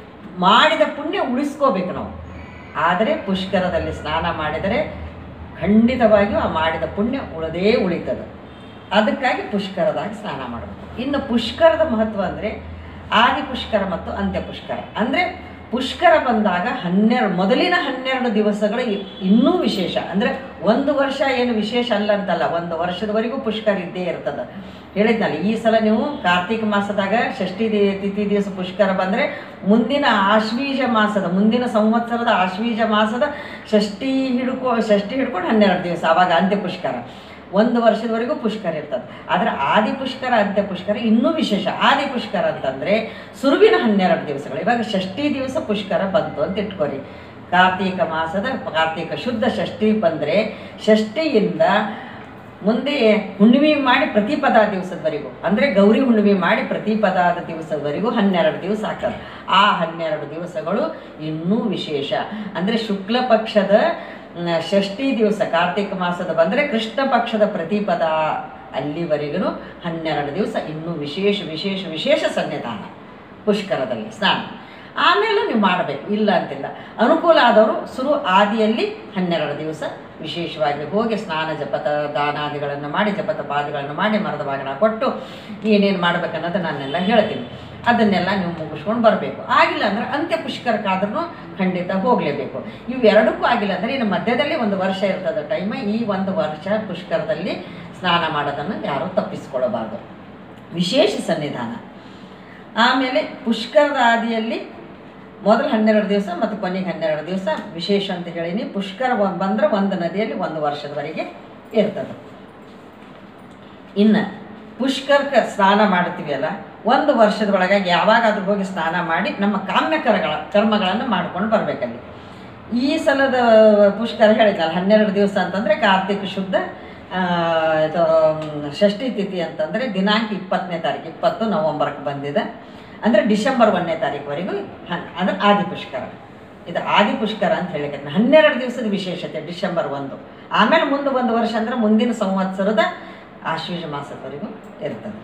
ಮಾಡಿದ ಪುಣ್ಯ ಉಳಿಸ್ಕೋಬೇಕು ನಾವು ಆದರೆ ಪುಷ್ಕರದಲ್ಲಿ ಸ್ನಾನ ಮಾಡಿದರೆ ಖಂಡಿತವಾಗಿಯೂ ಆ ಮಾಡಿದ ಪುಣ್ಯ ಉಳದೇ ಉಳಿತದೆ ಅದಕ್ಕಾಗಿ ಪುಷ್ಕರದಾಗ ಸ್ನಾನ ಮಾಡಬೇಕು ಇನ್ನು ಪುಷ್ಕರದ ಮಹತ್ವ ಅಂದರೆ ಆದಿ ಪುಷ್ಕರ ಮತ್ತು ಅಂತ್ಯ ಪುಷ್ಕರ ಅಂದರೆ ಪುಷ್ಕರ ಬಂದಾಗ ಹನ್ನೆರಡು ಮೊದಲಿನ ಹನ್ನೆರಡು ದಿವಸಗಳು ಇ- ಇನ್ನೂ ವಿಶೇಷ ಅಂದರೆ ಒಂದು ವರ್ಷ ಏನು ವಿಶೇಷ ಅಲ್ಲ ಅಂತಲ್ಲ ಒಂದು ವರ್ಷದವರೆಗೂ ಪುಷ್ಕರ ಇದ್ದೇ ಇರ್ತದೆ ಹೇಳಿದ್ನಲ್ಲ ಈ ಸಲ ನೀವು ಕಾರ್ತಿಕ ಮಾಸದಾಗ ಷಷ್ಠಿ ದಿ- ತಿಥಿ ದಿವಸ ಪುಷ್ಕರ ಬಂದರೆ ಮುಂದಿನ ಆಶ್ವೀಜ ಮಾಸದ ಮುಂದಿನ ಸಂವತ್ಸರದ ಆಶ್ವೀಜ ಮಾಸದ ಷಷ್ಠಿ ಹಿಡ್ಕೊ ಷಷ್ಠಿ ಹಿಡ್ಕೊಂಡು ಹನ್ನೆರಡು ದಿವಸ ಆವಾಗ ಅಂತ್ಯ ಪುಷ್ಕರ ಒಂದು ವರ್ಷದವರೆಗೂ ಪುಷ್ಕರ ಇರ್ತದೆ ಆದರೆ ಆದಿ ಪುಷ್ಕರ ಅಂತ್ಯ ಪುಷ್ಕರ ಇನ್ನೂ ವಿಶೇಷ ಆದಿ ಪುಷ್ಕರ ಅಂತಂದರೆ ಸುರುವಿನ ಹನ್ನೆರಡು ದಿವಸಗಳು ಇವಾಗ ಷಷ್ಠಿ ದಿವಸ ಪುಷ್ಕರ ಬಂತು ಅಂತ ಇಟ್ಕೊರಿ ಕಾರ್ತೀಕ ಮಾಸದ ಕಾರ್ತೀಕ ಶುದ್ಧ ಷಷ್ಠಿ ಬಂದರೆ ಷಷ್ಠಿಯಿಂದ ಮುಂದೆ ಹುಣ್ಣಿಮೆ ಮಾಡಿ ಪ್ರತಿಪದ ದಿವಸದವರೆಗೂ ಅಂದರೆ ಗೌರಿ ಹುಣ್ಣಿಮೆ ಮಾಡಿ ಪ್ರತಿಪದಾದ ದಿವಸದವರೆಗೂ ಹನ್ನೆರಡು ದಿವಸ ಆಗ್ತದೆ ಆ ಹನ್ನೆರಡು ದಿವಸಗಳು ಇನ್ನೂ ವಿಶೇಷ ಅಂದರೆ ಶುಕ್ಲ ಪಕ್ಷದ ಮ್, ಷಷ್ಠಿ ದಿವಸ ಕಾರ್ತಿಕ ಮಾಸದ ಬಂದರೆ ಕೃಷ್ಣ ಪಕ್ಷದ ಪ್ರತಿಪದ ಅಲ್ಲಿವರೆಗೂ ಹನ್ನೆರಡು ದಿವಸ ಇನ್ನೂ ವಿಶೇಷ ವಿಶೇಷ ವಿಶೇಷ ಸನ್ನಿಧಾನ ಪುಷ್ಕರದಲ್ಲಿ ಸ್ನಾನ ಆಮೇಲೆ ನೀವು ಮಾಡಬೇಕು ಇಲ್ಲ ಅಂತಿಲ್ಲ ಅನುಕೂಲ ಆದವರು ಸುರು ಆದಿಯಲ್ಲಿ ಹನ್ನೆರಡು ದಿವಸ ವಿಶೇಷವಾಗಿ ಹೋಗಿ ಸ್ನಾನ ಜಪತ ದಾನಾದಿಗಳನ್ನು ಮಾಡಿ ಜಪತ ಪಾದಿಗಳನ್ನು ಮಾಡಿ ಮರದ ಬಾಗಿನ ಕೊಟ್ಟು ಏನೇನು ಮಾಡ್ಬೇಕನ್ನೋದು ನಾನೆಲ್ಲ ಹೇಳ್ತೀನಿ ಅದನ್ನೆಲ್ಲ ನೀವು ಮುಗಿಸ್ಕೊಂಡು ಬರಬೇಕು ಆಗಿಲ್ಲ ಅಂದ್ರೆ ಅಂತ್ಯ ಪುಷ್ಕರಕ್ಕಾದ್ರೂ ಖಂಡಿತ ಹೋಗಲೇಬೇಕು ಇವೆರಡಕ್ಕೂ ಆಗಿಲ್ಲ ಅಂದರೆ ಇನ್ನು ಮಧ್ಯದಲ್ಲಿ ಒಂದು ವರ್ಷ ಇರ್ತದೆ ಟೈಮ್ ಈ ಒಂದು ವರ್ಷ ಪುಷ್ಕರದಲ್ಲಿ ಸ್ನಾನ ಮಾಡೋದನ್ನು ಯಾರೂ ತಪ್ಪಿಸ್ಕೊಳ್ಳಬಾರ್ದು ವಿಶೇಷ ಸನ್ನಿಧಾನ ಆಮೇಲೆ ಪುಷ್ಕರದ ಆದಿಯಲ್ಲಿ ಮೊದಲು ಹನ್ನೆರಡು ದಿವಸ ಮತ್ತು ಕೊನೆಗೆ ಹನ್ನೆರಡು ದಿವಸ ವಿಶೇಷ ಅಂತ ಹೇಳೀನಿ ಪುಷ್ಕರ ಒ- ಬಂದ್ರೆ ಒಂದು ನದಿಯಲ್ಲಿ ಒಂದು ವರ್ಷದವರೆಗೆ ಇರ್ತದೆ ಇನ್ನು ಪುಷ್ಕರಕ್ಕೆ ಸ್ನಾನ ಮಾಡ್ತೀವಿ ಅಲ್ಲ ಒಂದು ವರ್ಷದ ಒಳಗಾಗಿ ಯಾವಾಗಾದ್ರೂ ಹೋಗಿ ಸ್ನಾನ ಮಾಡಿ ನಮ್ಮ ಕಾಮ್ಯ ಕರಗಳ ಕರ್ಮಗಳನ್ನು ಮಾಡ್ಕೊಂಡು ಬರಬೇಕಲ್ಲಿ ಈ ಸಲದ ಪುಷ್ಕರ ಹೇಳಿದ್ನಲ್ಲ ಹನ್ನೆರಡು ದಿವಸ ಅಂತಂದರೆ ಕಾರ್ತಿಕ ಶುದ್ಧ ಆ, ಇದು ಮ್, ಷಷ್ಠಿ ತಿಥಿ ಅಂತಂದರೆ ದಿನಾಂಕ ಇಪ್ಪತ್ತನೇ ತಾರೀಕು ಇಪ್ಪತ್ತು ನವಂಬರ್ಗೆ ಬಂದಿದೆ ಅಂದರೆ ಡಿಸೆಂಬರ್ ಒಂದನೇ ತಾರೀಕುವರೆಗೂ ಹನ್ ಅಂದ್ರೆ ಆದಿ ಪುಷ್ಕರ ಇದು ಆದಿ ಪುಷ್ಕರ ಅಂತ ಹೇಳಿಕ್ಕೆ ಹನ್ನೆರಡು ದಿವಸದ ವಿಶೇಷತೆ ಡಿಸೆಂಬರ್ ಒಂದು ಆಮೇಲೆ ಮುಂದೆ ಒಂದು ವರ್ಷ ಅಂದರೆ ಮುಂದಿನ ಸಂವತ್ಸರದ ಆಶ್ವೀಜ ಮಾಸದವರೆಗೂ ಇರ್ತದೆ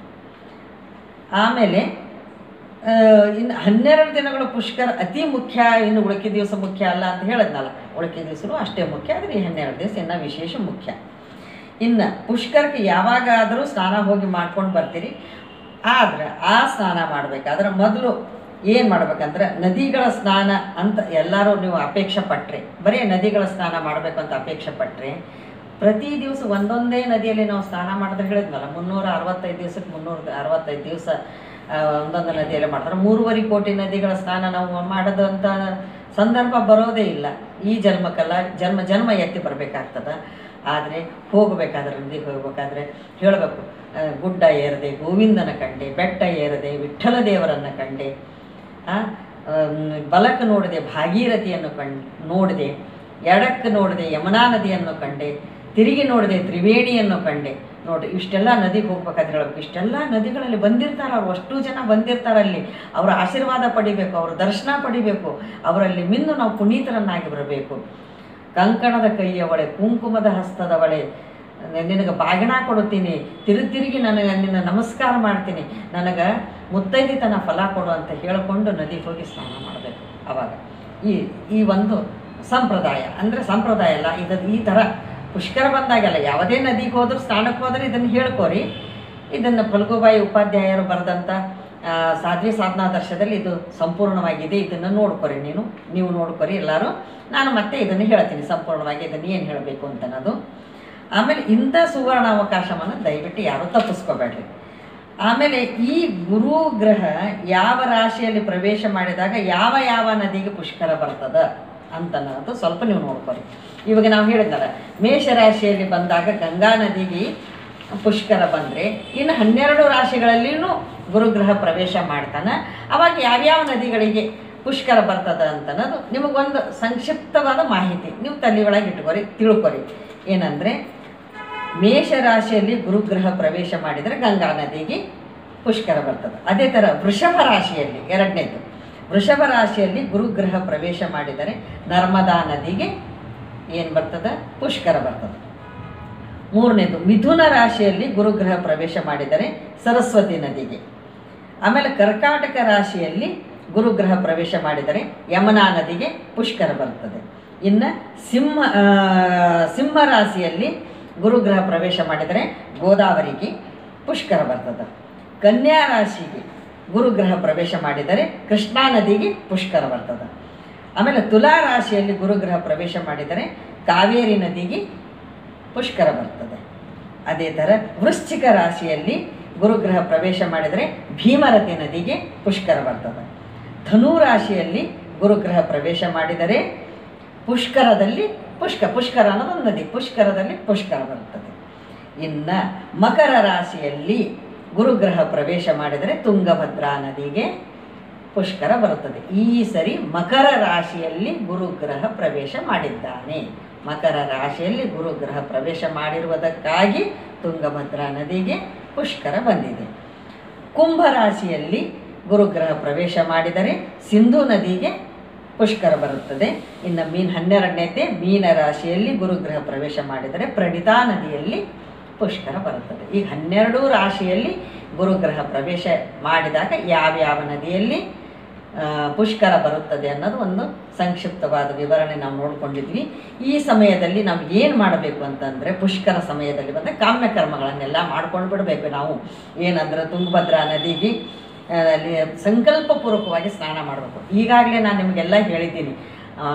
ಆಮೇಲೆ ಆ, ಇನ್ನು ಹನ್ನೆರಡು ದಿನಗಳು ಪುಷ್ಕರ ಅತಿ ಮುಖ್ಯ ಇನ್ನು ಉಳಿಕೆ ದಿವಸ ಮುಖ್ಯ ಅಲ್ಲ ಅಂತ ಹೇಳಿದ್ನಲ್ಲ ಉಳಿಕೆ ದಿವಸನೂ ಅಷ್ಟೇ ಮುಖ್ಯ ಆದರೆ ಈ ಹನ್ನೆರಡು ದಿವಸ ಇನ್ನೂ ವಿಶೇಷ ಮುಖ್ಯ ಇನ್ನು ಪುಷ್ಕರಕ್ಕೆ ಯಾವಾಗಾದರೂ ಸ್ನಾನ ಹೋಗಿ ಮಾಡ್ಕೊಂಡು ಬರ್ತೀರಿ ಆದ್ರೆ ಆ ಸ್ನಾನ ಮಾಡಬೇಕಾದ್ರೆ ಮೊದಲು ಏನು ಮಾಡ್ಬೇಕಂದ್ರೆ ನದಿಗಳ ಸ್ನಾನ ಅಂತ ಎಲ್ಲರೂ ನೀವು ಅಪೇಕ್ಷೆ ಪಟ್ರಿ ಬರೀ ನದಿಗಳ ಸ್ನಾನ ಮಾಡಬೇಕು ಅಂತ ಅಪೇಕ್ಷೆ ಪಟ್ರಿ ಪ್ರತಿ ದಿವಸ ಒಂದೊಂದೇ ನದಿಯಲ್ಲಿ ನಾವು ಸ್ನಾನ ಮಾಡಿದ್ರೆ ಹೇಳಿದ್ವಲ್ಲ ಮುನ್ನೂರ ಅರವತ್ತೈದು ದಿವಸಕ್ಕೆ ಮುನ್ನೂರ ಅರವತ್ತೈದು ದಿವಸ ಆ, ಒಂದೊಂದು ನದಿಯಲ್ಲಿ ಮಾಡ್ತಾರೆ ಮೂರುವರೆ ಕೋಟಿ ನದಿಗಳ ಸ್ನಾನ ನಾವು ಮಾಡೋದಂಥ ಸಂದರ್ಭ ಬರೋದೇ ಇಲ್ಲ ಈ ಜನ್ಮಕ್ಕಲ್ಲ ಜನ್ಮ ಜನ್ಮ ಎತ್ತಿ ಬರಬೇಕಾಗ್ತದ ಆದರೆ ಹೋಗಬೇಕಾದ್ರೆ ನದಿಗೆ ಹೋಗ್ಬೇಕಾದ್ರೆ ಹೇಳಬೇಕು ಗುಡ್ಡ ಏರದೆ ಗೋವಿಂದನ ಕಂಡೆ ಬೆಟ್ಟ ಏರದೆ ವಿಠ್ಠಲ ದೇವರನ್ನು ಕಂಡೆ ಆ, ಆಮ್, ಬಲಕ್ಕೆ ನೋಡಿದೆ ಭಾಗೀರಥಿಯನ್ನು ಕಂಡು ನೋಡಿದೆ ಎಡಕ್ಕೆ ನೋಡಿದೆ ಯಮುನಾ ನದಿಯನ್ನು ಕಂಡೆ ತಿರುಗಿ ನೋಡಿದೆ ತ್ರಿವೇಣಿಯನ್ನು ಕಂಡೆ ನೋಡಿ ಇಷ್ಟೆಲ್ಲ ನದಿಗೆ ಹೋಗ್ಬೇಕಾದ್ರೆ ಹೇಳ್ಬೇಕು ಇಷ್ಟೆಲ್ಲ ನದಿಗಳಲ್ಲಿ ಬಂದಿರ್ತಾರೆ ಅವ್ರು ಅಷ್ಟು ಜನ ಬಂದಿರ್ತಾರೆ ಅಲ್ಲಿ ಅವರ ಆಶೀರ್ವಾದ ಪಡಿಬೇಕು ಅವ್ರ ದರ್ಶನ ಪಡಿಬೇಕು ಅವರಲ್ಲಿ ಮಿಂದು ನಾವು ಪುನೀತರನ್ನಾಗಿ ಬರಬೇಕು ಕಂಕಣದ ಕೈಯವಳೆ ಕುಂಕುಮದ ಹಸ್ತದವಳೆ ನಿನಗೆ ಬಾಗಿಣ ಕೊಡುತ್ತೀನಿ ತಿರು ತಿರುಗಿ ನನಗೆ ನಿನ್ನ ನಮಸ್ಕಾರ ಮಾಡ್ತೀನಿ ನನಗೆ ಮುತ್ತೈದಿತನ ಫಲ ಕೊಡು ಅಂತ ಹೇಳಿಕೊಂಡು ನದಿಗೆ ಹೋಗಿ ಸ್ನಾನ ಮಾಡಬೇಕು ಅವಾಗ ಈ ಈ ಒಂದು ಸಂಪ್ರದಾಯ ಅಂದರೆ ಸಂಪ್ರದಾಯ ಅಲ್ಲ ಇದು ಈ ಥರ ಪುಷ್ಕರ ಬಂದಾಗೆಲ್ಲ ಯಾವುದೇ ನದಿಗೆ ಹೋದ್ರೂ ಸ್ನಾನಕ್ಕೆ ಹೋದ್ರೆ ಇದನ್ನು ಹೇಳ್ಕೋರಿ ಇದನ್ನು ಫಲ್ಗುಬಾಯಿ ಉಪಾಧ್ಯಾಯರು ಬರೆದಂಥ ಆ, ಸಾಧ್ವಿ ಸಾಧನಾ ದರ್ಶದಲ್ಲಿ ಇದು ಸಂಪೂರ್ಣವಾಗಿದೆ ಇದನ್ನು ನೋಡ್ಕೊರಿ ನೀನು ನೀವು ನೋಡ್ಕೊರಿ ಎಲ್ಲರೂ ನಾನು ಮತ್ತೆ ಇದನ್ನು ಹೇಳ್ತೀನಿ ಸಂಪೂರ್ಣವಾಗಿ ಇದನ್ನು ಏನು ಹೇಳಬೇಕು ಅಂತ ಅನ್ನೋದು ಆಮೇಲೆ ಇಂಥ ಸುವರ್ಣ ಅವಕಾಶವನ್ನು ದಯವಿಟ್ಟು ಯಾರೂ ತಪ್ಪಿಸ್ಕೋಬೇಡ್ರಿ ಆಮೇಲೆ ಈ ಗುರು ಗ್ರಹ ಯಾವ ರಾಶಿಯಲ್ಲಿ ಪ್ರವೇಶ ಮಾಡಿದಾಗ ಯಾವ ಯಾವ ನದಿಗೆ ಪುಷ್ಕರ ಬರ್ತದ ಅಂತನ್ನೋದು ಸ್ವಲ್ಪ ನೀವು ನೋಡ್ಕೊರಿ ಇವಾಗ ನಾವು ಹೇಳಿದ್ನಲ್ಲ ಮೇಷರಾಶಿಯಲ್ಲಿ ಬಂದಾಗ ಗಂಗಾ ನದಿಗೆ ಪುಷ್ಕರ ಬಂದರೆ ಇನ್ನು ಹನ್ನೆರಡು ರಾಶಿಗಳಲ್ಲಿಯೂ ಗುರುಗ್ರಹ ಪ್ರವೇಶ ಮಾಡ್ತಾನೆ ಅವಾಗ ಯಾವ್ಯಾವ ನದಿಗಳಿಗೆ ಪುಷ್ಕರ ಬರ್ತದ ಅಂತನ್ನೋದು ನಿಮಗೊಂದು ಸಂಕ್ಷಿಪ್ತವಾದ ಮಾಹಿತಿ ನೀವು ತಲೆ ಒಳಗೆ ಇಟ್ಕೊರಿ ತಿಳ್ಕೊರಿ ಏನಂದರೆ ಮೇಷರಾಶಿಯಲ್ಲಿ ಗುರುಗ್ರಹ ಪ್ರವೇಶ ಮಾಡಿದರೆ ಗಂಗಾ ನದಿಗೆ ಪುಷ್ಕರ ಬರ್ತದೆ ಅದೇ ಥರ ವೃಷಭ ರಾಶಿಯಲ್ಲಿ ಎರಡನೇದು ವೃಷಭ ರಾಶಿಯಲ್ಲಿ ಗುರುಗ್ರಹ ಪ್ರವೇಶ ಮಾಡಿದರೆ ನರ್ಮದಾ ನದಿಗೆ ಏನು ಬರ್ತದೆ ಪುಷ್ಕರ ಬರ್ತದೆ ಮೂರನೇದು ಮಿಥುನ ರಾಶಿಯಲ್ಲಿ ಗುರುಗ್ರಹ ಪ್ರವೇಶ ಮಾಡಿದರೆ ಸರಸ್ವತಿ ನದಿಗೆ ಆಮೇಲೆ ಕರ್ಕಾಟಕ ರಾಶಿಯಲ್ಲಿ ಗುರುಗ್ರಹ ಪ್ರವೇಶ ಮಾಡಿದರೆ ಯಮುನಾ ನದಿಗೆ ಪುಷ್ಕರ ಬರ್ತದೆ ಇನ್ನು ಸಿಂಹ ಆ, ಸಿಂಹ ರಾಶಿಯಲ್ಲಿ ಗುರುಗ್ರಹ ಪ್ರವೇಶ ಮಾಡಿದರೆ ಗೋದಾವರಿಗೆ ಪುಷ್ಕರ ಬರ್ತದೆ ಕನ್ಯಾ ರಾಶಿಗೆ ಗುರುಗ್ರಹ ಪ್ರವೇಶ ಮಾಡಿದರೆ ಕೃಷ್ಣಾ ನದಿಗೆ ಪುಷ್ಕರ ಬರ್ತದೆ ಆಮೇಲೆ ತುಲಾ ರಾಶಿಯಲ್ಲಿ ಗುರುಗ್ರಹ ಪ್ರವೇಶ ಮಾಡಿದರೆ ಕಾವೇರಿ ನದಿಗೆ ಪುಷ್ಕರ ಬರ್ತದೆ ಅದೇ ಥರ ವೃಶ್ಚಿಕ ರಾಶಿಯಲ್ಲಿ ಗುರುಗ್ರಹ ಪ್ರವೇಶ ಮಾಡಿದರೆ ಭೀಮರತಿ ನದಿಗೆ ಪುಷ್ಕರ ಬರ್ತದೆ ಧನು ರಾಶಿಯಲ್ಲಿ ಗುರುಗ್ರಹ ಪ್ರವೇಶ ಮಾಡಿದರೆ ಪುಷ್ಕರದಲ್ಲಿ ಪುಷ್ಕ ಪುಷ್ಕರ ಅನ್ನೋದೊಂದು ನದಿ ಪುಷ್ಕರದಲ್ಲಿ ಪುಷ್ಕರ ಬರ್ತದೆ ಇನ್ನು ಮಕರ ರಾಶಿಯಲ್ಲಿ ಗುರುಗ್ರಹ ಪ್ರವೇಶ ಮಾಡಿದರೆ ತುಂಗಭದ್ರಾ ನದಿಗೆ ಪುಷ್ಕರ ಬರುತ್ತದೆ ಈ ಸರಿ ಮಕರ ರಾಶಿಯಲ್ಲಿ ಗುರುಗ್ರಹ ಪ್ರವೇಶ ಮಾಡಿದ್ದಾನೆ ಮಕರ ರಾಶಿಯಲ್ಲಿ ಗುರುಗ್ರಹ ಪ್ರವೇಶ ಮಾಡಿರುವುದಕ್ಕಾಗಿ ತುಂಗಭದ್ರಾ ನದಿಗೆ ಪುಷ್ಕರ ಬಂದಿದೆ ಕುಂಭ ರಾಶಿಯಲ್ಲಿ ಗುರುಗ್ರಹ ಪ್ರವೇಶ ಮಾಡಿದರೆ ಸಿಂಧು ನದಿಗೆ ಪುಷ್ಕರ ಬರುತ್ತದೆ ಇನ್ನು ಮೀನ್ ಹನ್ನೆರಡನೇತೆ ಮೀನ ರಾಶಿಯಲ್ಲಿ ಗುರುಗ್ರಹ ಪ್ರವೇಶ ಮಾಡಿದರೆ ಪ್ರಣಿತಾ ನದಿಯಲ್ಲಿ ಪುಷ್ಕರ ಬರುತ್ತದೆ ಈಗ ಹನ್ನೆರಡು ರಾಶಿಯಲ್ಲಿ ಗುರುಗ್ರಹ ಪ್ರವೇಶ ಮಾಡಿದಾಗ ಯಾವ್ಯಾವ ನದಿಯಲ್ಲಿ ಆ, ಪುಷ್ಕರ ಬರುತ್ತದೆ ಅನ್ನೋದು ಒಂದು ಸಂಕ್ಷಿಪ್ತವಾದ ವಿವರಣೆ ನಾವು ನೋಡ್ಕೊಂಡಿದ್ವಿ ಈ ಸಮಯದಲ್ಲಿ ನಾವು ಏನು ಮಾಡಬೇಕು ಅಂತಂದರೆ ಪುಷ್ಕರ ಸಮಯದಲ್ಲಿ ಬಂದರೆ ಕಾಮ್ಯ ಕರ್ಮಗಳನ್ನೆಲ್ಲ ಮಾಡ್ಕೊಂಡು ಬಿಡಬೇಕು ನಾವು ಏನಂದ್ರೆ ತುಂಗಭದ್ರಾ ನದಿಗೆ ಆ, ಅಲ್ಲಿ ಸಂಕಲ್ಪಪೂರ್ವಕವಾಗಿ ಸ್ನಾನ ಮಾಡಬೇಕು ಈಗಾಗಲೇ ನಾನು ನಿಮಗೆಲ್ಲ ಹೇಳಿದ್ದೀನಿ ಆ,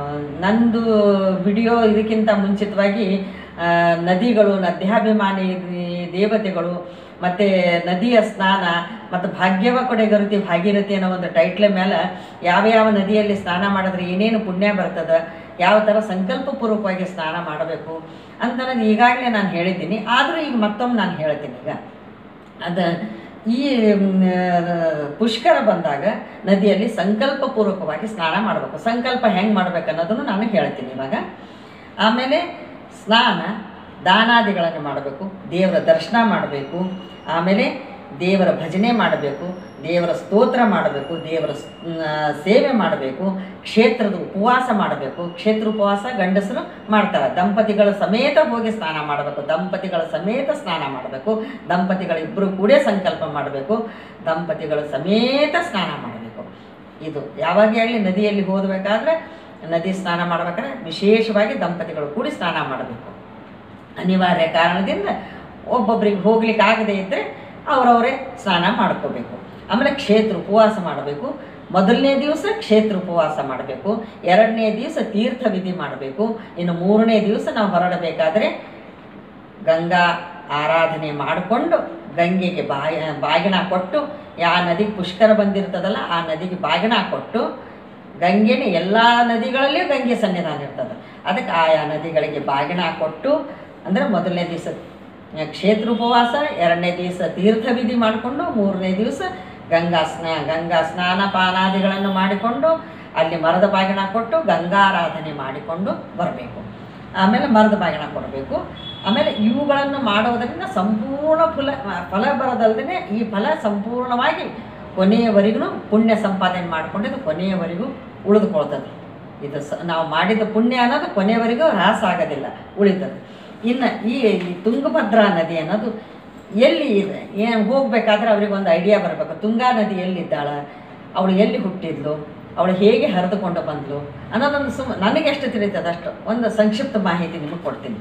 ನಂದು ವಿಡಿಯೋ ಇದಕ್ಕಿಂತ ಮುಂಚಿತವಾಗಿ ಆ, ನದಿಗಳು ನದ್ಯಾಭಿಮಾನಿ ದೇವತೆಗಳು ಮತ್ತು ನದಿಯ ಸ್ನಾನ ಮತ್ತು ಭಾಗ್ಯವ ಕೊಡೆಗರುತಿ ಭಾಗೀರಥಿ ಅನ್ನೋ ಒಂದು ಟೈಟ್ಲ ಮೇಲೆ ಯಾವ ಯಾವ ನದಿಯಲ್ಲಿ ಸ್ನಾನ ಮಾಡಿದ್ರೆ ಏನೇನು ಪುಣ್ಯ ಬರ್ತದೆ ಯಾವ ಥರ ಸಂಕಲ್ಪಪೂರ್ವಕವಾಗಿ ಸ್ನಾನ ಮಾಡಬೇಕು ಅಂತ ನಾನು ಈಗಾಗಲೇ ನಾನು ಹೇಳಿದ್ದೀನಿ ಆದರೂ ಈಗ ಮತ್ತೊಮ್ಮೆ ನಾನು ಹೇಳ್ತೀನಿ ಈಗ ಅದು ಈ ಮ್, ಆ, ಪುಷ್ಕರ ಬಂದಾಗ ನದಿಯಲ್ಲಿ ಸಂಕಲ್ಪಪೂರ್ವಕವಾಗಿ ಸ್ನಾನ ಮಾಡಬೇಕು ಸಂಕಲ್ಪ ಹೆಂಗೆ ಮಾಡ್ಬೇಕು ಅನ್ನೋದನ್ನು ನಾನು ಹೇಳ್ತೀನಿ ಇವಾಗ ಆಮೇಲೆ ಸ್ನಾನ ದಾನಾದಿಗಳನ್ನು ಮಾಡಬೇಕು ದೇವರ ದರ್ಶನ ಮಾಡಬೇಕು ಆಮೇಲೆ ದೇವರ ಭಜನೆ ಮಾಡಬೇಕು ದೇವರ ಸ್ತೋತ್ರ ಮಾಡಬೇಕು ದೇವರ ಸ್- ಆ, ಸೇವೆ ಮಾಡಬೇಕು ಕ್ಷೇತ್ರದ ಉಪವಾಸ ಮಾಡಬೇಕು ಕ್ಷೇತ್ರ ಉಪವಾಸ ಗಂಡಸರು ಮಾಡ್ತಾರೆ ದಂಪತಿಗಳ ಸಮೇತ ಹೋಗಿ ಸ್ನಾನ ಮಾಡಬೇಕು ದಂಪತಿಗಳ ಸಮೇತ ಸ್ನಾನ ಮಾಡಬೇಕು ದಂಪತಿಗಳಿಬ್ಬರು ಕೂಡ ಸಂಕಲ್ಪ ಮಾಡಬೇಕು ದಂಪತಿಗಳ ಸಮೇತ ಸ್ನಾನ ಮಾಡಬೇಕು ಇದು ಯಾವಾಗೇ ಆಗಲಿ ನದಿಯಲ್ಲಿ ಹೋದಬೇಕಾದ್ರೆ ನದಿ ಸ್ನಾನ ಮಾಡ್ಬೇಕಾದ್ರೆ ವಿಶೇಷವಾಗಿ ದಂಪತಿಗಳು ಕೂಡಿ ಸ್ನಾನ ಮಾಡಬೇಕು ಅನಿವಾರ್ಯ ಕಾರಣದಿಂದ ಒಬ್ಬೊಬ್ರಿಗೆ ಹೋಗ್ಲಿಕ್ಕೆ ಆಗದೇ ಇದ್ದರೆ ಅವರವರೇ ಸ್ನಾನ ಮಾಡ್ಕೋಬೇಕು ಆಮೇಲೆ ಕ್ಷೇತ್ರ ಉಪವಾಸ ಮಾಡಬೇಕು ಮೊದಲನೇ ದಿವಸ ಕ್ಷೇತ್ರ ಉಪವಾಸ ಮಾಡಬೇಕು ಎರಡನೇ ದಿವಸ ತೀರ್ಥ ವಿಧಿ ಮಾಡಬೇಕು ಇನ್ನು ಮೂರನೇ ದಿವಸ ನಾವು ಹೊರಡಬೇಕಾದ್ರೆ ಗಂಗಾ ಆರಾಧನೆ ಮಾಡಿಕೊಂಡು ಗಂಗೆಗೆ ಬಾಯ ಬಾಗಿಣ ಕೊಟ್ಟು ಯಾ ನದಿಗೆ ಪುಷ್ಕರ ಬಂದಿರ್ತದಲ್ಲ ಆ ನದಿಗೆ ಬಾಗಿಣ ಕೊಟ್ಟು ಗಂಗೆನೇ ಎಲ್ಲ ನದಿಗಳಲ್ಲಿಯೂ ಗಂಗೆ ಸನ್ನಿಧಾನ ಇರ್ತದೆ ಅದಕ್ಕೆ ಆಯಾ ನದಿಗಳಿಗೆ ಬಾಗಿಣ ಕೊಟ್ಟು ಅಂದರೆ ಮೊದಲನೇ ದಿವಸ ಕ್ಷೇತ್ರ ಉಪವಾಸ ಎರಡನೇ ದಿವಸ ತೀರ್ಥ ವಿಧಿ ಮಾಡಿಕೊಂಡು ಮೂರನೇ ದಿವಸ ಗಂಗಾ ಸ್ನಾ ಗಂಗಾ ಸ್ನಾನ ಪಾನಾದಿಗಳನ್ನು ಮಾಡಿಕೊಂಡು ಅಲ್ಲಿ ಮರದ ಬಾಗಿಣ ಕೊಟ್ಟು ಗಂಗಾರಾಧನೆ ಮಾಡಿಕೊಂಡು ಬರಬೇಕು ಆಮೇಲೆ ಮರದ ಬಾಗಿಣ ಕೊಡಬೇಕು ಆಮೇಲೆ ಇವುಗಳನ್ನು ಮಾಡೋದರಿಂದ ಸಂಪೂರ್ಣ ಫಲ ಫಲ ಬರೋದಲ್ದೇ ಈ ಫಲ ಸಂಪೂರ್ಣವಾಗಿ ಕೊನೆಯವರೆಗೂ ಪುಣ್ಯ ಸಂಪಾದನೆ ಮಾಡಿಕೊಂಡಿದ್ದು ಕೊನೆಯವರೆಗೂ ಉಳಿದುಕೊಳ್ತದೆ ಇದು ಸ ನಾವು ಮಾಡಿದ ಪುಣ್ಯ ಅನ್ನೋದು ಕೊನೆಯವರೆಗೂ ಹ್ರಾಸ ಆಗೋದಿಲ್ಲ ಉಳಿತದೆ ಇನ್ನು ಈ ಈ ತುಂಗಭದ್ರಾ ನದಿ ಅನ್ನೋದು ಎಲ್ಲಿ ಇದೆ ಏನು ಹೋಗಬೇಕಾದ್ರೆ ಅವ್ರಿಗೆ ಒಂದು ಐಡಿಯಾ ಬರಬೇಕು ತುಂಗಾ ನದಿ ಎಲ್ಲಿದ್ದಾಳ ಅವಳು ಎಲ್ಲಿ ಹುಟ್ಟಿದ್ಲು ಅವಳು ಹೇಗೆ ಹರಿದುಕೊಂಡು ಬಂದ್ಲು ಅನ್ನೋದೊಂದು ಸುಮ್ಮ ನನಗೆ ಎಷ್ಟು ತಿಳಿತದೆ ಅಷ್ಟು ಒಂದು ಸಂಕ್ಷಿಪ್ತ ಮಾಹಿತಿ ನಿಮಗೆ ಕೊಡ್ತೀನಿ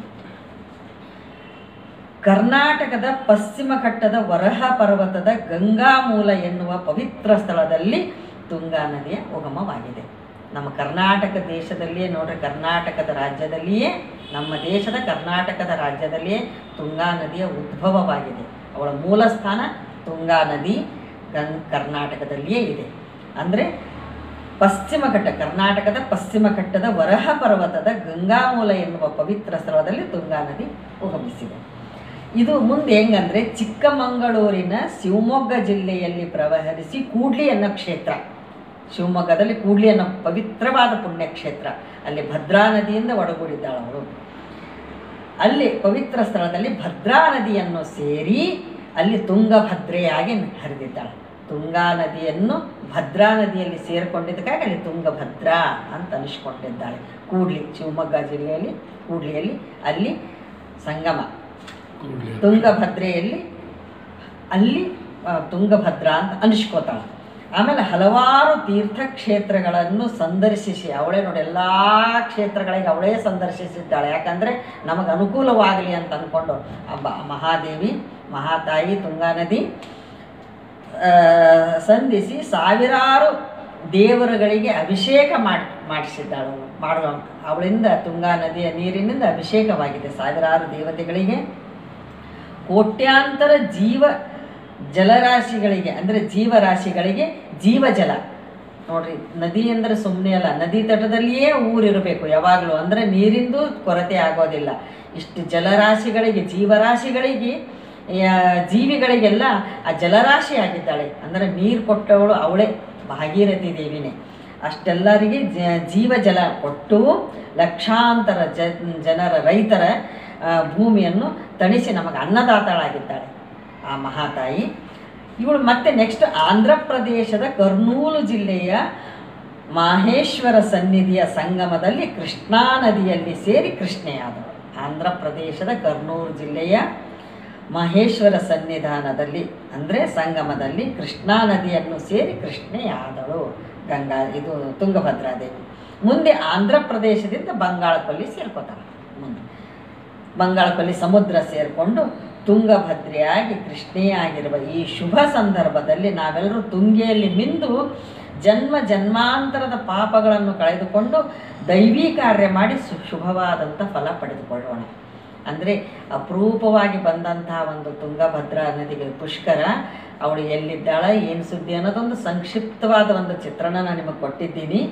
ಕರ್ನಾಟಕದ ಪಶ್ಚಿಮ ಘಟ್ಟದ ವರಹ ಪರ್ವತದ ಗಂಗಾಮೂಲ ಎನ್ನುವ ಪವಿತ್ರ ಸ್ಥಳದಲ್ಲಿ ತುಂಗಾ ನದಿಯ ಉಗಮವಾಗಿದೆ ನಮ್ಮ ಕರ್ನಾಟಕ ದೇಶದಲ್ಲಿಯೇ ನೋಡ್ರಿ ಕರ್ನಾಟಕದ ರಾಜ್ಯದಲ್ಲಿಯೇ ನಮ್ಮ ದೇಶದ ಕರ್ನಾಟಕದ ರಾಜ್ಯದಲ್ಲಿಯೇ ತುಂಗಾ ನದಿಯ ಉದ್ಭವವಾಗಿದೆ ಅವಳ ಮೂಲ ಸ್ಥಾನ ತುಂಗಾ ನದಿ ಗಂ ಕರ್ನಾಟಕದಲ್ಲಿಯೇ ಇದೆ ಅಂದರೆ ಪಶ್ಚಿಮ ಘಟ್ಟ ಕರ್ನಾಟಕದ ಪಶ್ಚಿಮ ಘಟ್ಟದ ವರಹ ಪರ್ವತದ ಗಂಗಾಮೂಲ ಎನ್ನುವ ಪವಿತ್ರ ಸ್ಥಳದಲ್ಲಿ ತುಂಗಾ ನದಿ ಉಗಮಿಸಿದೆ ಇದು ಮುಂದೆ ಹೆಂಗಂದ್ರೆ ಚಿಕ್ಕಮಗಳೂರಿನ ಶಿವಮೊಗ್ಗ ಜಿಲ್ಲೆಯಲ್ಲಿ ಪ್ರವಹರಿಸಿ ಕೂಡ್ಲಿ ಅನ್ನೋ ಕ್ಷೇತ್ರ ಶಿವಮೊಗ್ಗದಲ್ಲಿ ಕೂಡ್ಲಿ ಅನ್ನೋ ಪವಿತ್ರವಾದ ಪುಣ್ಯಕ್ಷೇತ್ರ ಅಲ್ಲಿ ಭದ್ರಾ ನದಿಯಿಂದ ಒಡಗೂಡಿದ್ದಾಳು ಅವಳು ಅಲ್ಲಿ ಪವಿತ್ರ ಸ್ಥಳದಲ್ಲಿ ಭದ್ರಾ ನದಿಯನ್ನು ಸೇರಿ ಅಲ್ಲಿ ತುಂಗಭದ್ರೆಯಾಗಿ ಹರಿದಿದ್ದಾಳೆ ತುಂಗಾ ನದಿಯನ್ನು ಭದ್ರಾ ನದಿಯಲ್ಲಿ ಸೇರಿಕೊಂಡಿದ್ದಕ್ಕಾಗಿ ಅಲ್ಲಿ ತುಂಗಭದ್ರಾ ಅಂತ ಅನಿಸ್ಕೊಂಡಿದ್ದಾಳೆ ಕೂಡ್ಲಿ ಶಿವಮೊಗ್ಗ ಜಿಲ್ಲೆಯಲ್ಲಿ ಕೂಡ್ಲಿಯಲ್ಲಿ ಅಲ್ಲಿ ಸಂಗಮ ತುಂಗಭದ್ರೆಯಲ್ಲಿ ಅಲ್ಲಿ ಆ, ತುಂಗಭದ್ರಾ ಅಂತ ಅನಿಸ್ಕೋತಾಳೆ ಆಮೇಲೆ ಹಲವಾರು ತೀರ್ಥಕ್ಷೇತ್ರಗಳನ್ನು ಸಂದರ್ಶಿಸಿ ಅವಳೇ ನೋಡಿ ಎಲ್ಲ ಕ್ಷೇತ್ರಗಳಿಗೆ ಅವಳೇ ಸಂದರ್ಶಿಸಿದ್ದಾಳೆ ಯಾಕಂದರೆ ನಮಗೆ ಅನುಕೂಲವಾಗಲಿ ಅಂತ ಅಂದ್ಕೊಂಡು ಆ ಬ- ಮಹಾದೇವಿ ಮಹಾತಾಯಿ ತುಂಗಾ ನದಿ ಆ, ಸಂಧಿಸಿ ಸಾವಿರಾರು ದೇವರುಗಳಿಗೆ ಅಭಿಷೇಕ ಮಾಡಿ ಮಾಡಿಸಿದ್ದಾಳು ಮಾಡುವ ಅವಳಿಂದ ತುಂಗಾ ನದಿಯ ನೀರಿನಿಂದ ಅಭಿಷೇಕವಾಗಿದೆ ಸಾವಿರಾರು ದೇವತೆಗಳಿಗೆ ಕೋಟ್ಯಾಂತರ ಜೀವ ಜಲರಾಶಿಗಳಿಗೆ ಅಂದರೆ ಜೀವರಾಶಿಗಳಿಗೆ ಜೀವಜಲ ನೋಡ್ರಿ ನದಿ ಅಂದರೆ ಸುಮ್ಮನೆ ಅಲ್ಲ ನದಿ ತಟದಲ್ಲಿಯೇ ಊರಿರಬೇಕು ಯಾವಾಗಲೂ ಅಂದರೆ ನೀರಿಂದು ಕೊರತೆ ಆಗೋದಿಲ್ಲ ಇಷ್ಟು ಜಲರಾಶಿಗಳಿಗೆ ಜೀವರಾಶಿಗಳಿಗೆ ಆ, ಜೀವಿಗಳಿಗೆಲ್ಲ ಆ ಜಲರಾಶಿ ಆಗಿದ್ದಾಳೆ ಅಂದರೆ ನೀರು ಕೊಟ್ಟವಳು ಅವಳೇ ಭಾಗೀರಥಿ ದೇವಿನೇ ಅಷ್ಟೆಲ್ಲರಿಗೆ ಜ ಜೀವ ಜಲ ಕೊಟ್ಟು ಲಕ್ಷಾಂತರ ಜ ಜನರ ರೈತರ ಆ, ಭೂಮಿಯನ್ನು ತಣಿಸಿ ನಮಗೆ ಅನ್ನದಾತಳಾಗಿದ್ದಾಳೆ ಆ ಮಹಾತಾಯಿ ಇವಳು ಮತ್ತೆ ನೆಕ್ಸ್ಟ್ ಆಂಧ್ರ ಪ್ರದೇಶದ ಕರ್ನೂಲು ಜಿಲ್ಲೆಯ ಮಾಹೇಶ್ವರ ಸನ್ನಿಧಿಯ ಸಂಗಮದಲ್ಲಿ ಕೃಷ್ಣಾ ನದಿಯಲ್ಲಿ ಸೇರಿ ಕೃಷ್ಣೆಯಾದಳು ಆಂಧ್ರ ಪ್ರದೇಶದ ಕರ್ನೂಲು ಜಿಲ್ಲೆಯ ಮಹೇಶ್ವರ ಸನ್ನಿಧಾನದಲ್ಲಿ ಅಂದರೆ ಸಂಗಮದಲ್ಲಿ ಕೃಷ್ಣಾ ನದಿಯನ್ನು ಸೇರಿ ಕೃಷ್ಣೆಯಾದಳು ಗಂಗಾ ಇದು ತುಂಗಭದ್ರಾದೇವಿ ಮುಂದೆ ಆಂಧ್ರ ಪ್ರದೇಶದಿಂದ ಬಂಗಾಳಕೊಲ್ಲಿ ಸೇರ್ಕೋತಾಳೆ ಮುಂದೆ ಬಂಗಾಳಕೊಲ್ಲಿ ಸಮುದ್ರ ಸೇರಿಕೊಂಡು ತುಂಗಭದ್ರೆಯಾಗಿ ಕೃಷ್ಣೆಯಾಗಿರುವ ಈ ಶುಭ ಸಂದರ್ಭದಲ್ಲಿ ನಾವೆಲ್ಲರೂ ತುಂಗೆಯಲ್ಲಿ ಮಿಂದು ಜನ್ಮ ಜನ್ಮಾಂತರದ ಪಾಪಗಳನ್ನು ಕಳೆದುಕೊಂಡು ದೈವಿ ಕಾರ್ಯ ಮಾಡಿ ಸು ಶುಭವಾದಂಥ ಫಲ ಪಡೆದುಕೊಳ್ಳೋಣ ಅಂದರೆ ಅಪರೂಪವಾಗಿ ಬಂದಂತಹ ಒಂದು ತುಂಗಭದ್ರಾ ನದಿಗೆ ಪುಷ್ಕರ ಅವಳು ಎಲ್ಲಿದ್ದಾಳ ಏನು ಸುದ್ದಿ ಅನ್ನೋದೊಂದು ಸಂಕ್ಷಿಪ್ತವಾದ ಒಂದು ಚಿತ್ರಣ ನಾನು ನಿಮಗೆ ಕೊಟ್ಟಿದ್ದೀನಿ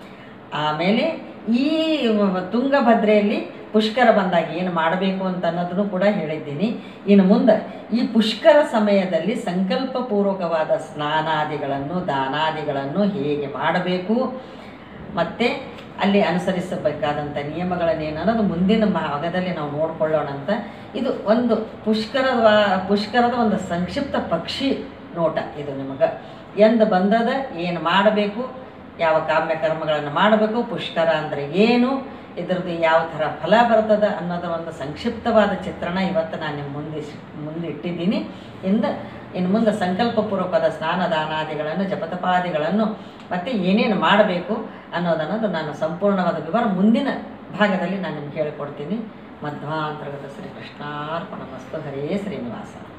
ಆಮೇಲೆ ಈ ತುಂಗಭದ್ರೆಯಲ್ಲಿ ಪುಷ್ಕರ ಬಂದಾಗ ಏನು ಮಾಡಬೇಕು ಅಂತ ಅನ್ನೋದನ್ನು ಕೂಡ ಹೇಳಿದ್ದೀನಿ ಇನ್ನು ಮುಂದೆ ಈ ಪುಷ್ಕರ ಸಮಯದಲ್ಲಿ ಸಂಕಲ್ಪಪೂರ್ವಕವಾದ ಸ್ನಾನಾದಿಗಳನ್ನು ದಾನಾದಿಗಳನ್ನು ಹೇಗೆ ಮಾಡಬೇಕು ಮತ್ತು ಅಲ್ಲಿ ಅನುಸರಿಸಬೇಕಾದಂಥ ನಿಯಮಗಳನ್ನೇನು ಅನ್ನೋದು ಮುಂದಿನ ಭಾಗದಲ್ಲಿ ನಾವು ನೋಡ್ಕೊಳ್ಳೋಣ ಅಂತ ಇದು ಒಂದು ಪುಷ್ಕರದ ಪುಷ್ಕರದ ಒಂದು ಸಂಕ್ಷಿಪ್ತ ಪಕ್ಷಿ ನೋಟ ಇದು ನಿಮಗೆ ಎಂದು ಬಂದದ ಏನು ಮಾಡಬೇಕು ಯಾವ ಕಾಮ್ಯ ಕರ್ಮಗಳನ್ನು ಮಾಡಬೇಕು ಪುಷ್ಕರ ಅಂದರೆ ಏನು ಇದರದ್ದು ಯಾವ ಥರ ಫಲ ಬರ್ತದ ಅನ್ನೋದರ ಒಂದು ಸಂಕ್ಷಿಪ್ತವಾದ ಚಿತ್ರಣ ಇವತ್ತು ನಾನು ನಿಮ್ಮ ಮುಂದೆ ಇಸ್- ಮುಂದೆ ಇಟ್ಟಿದ್ದೀನಿ ಇಂದ ಇನ್ನು ಮುಂದೆ ಸಂಕಲ್ಪಪೂರ್ವಕವಾದ ಸ್ನಾನ ದಾನಾದಿಗಳನ್ನು ಜಪತಪಾದಿಗಳನ್ನು ಮತ್ತು ಏನೇನು ಮಾಡಬೇಕು ಅನ್ನೋದನ್ನೋದು ನಾನು ಸಂಪೂರ್ಣವಾದ ವಿವರ ಮುಂದಿನ ಭಾಗದಲ್ಲಿ ನಾನು ನಿಮ್ಗೆ ಹೇಳಿಕೊಡ್ತೀನಿ ಮಧ್ವಾಂತರ್ಗತ ಶ್ರೀ ಕೃಷ್ಣಾರ್ಪಣ ಮಸ್ತು ಹರೇ ಶ್ರೀನಿವಾಸ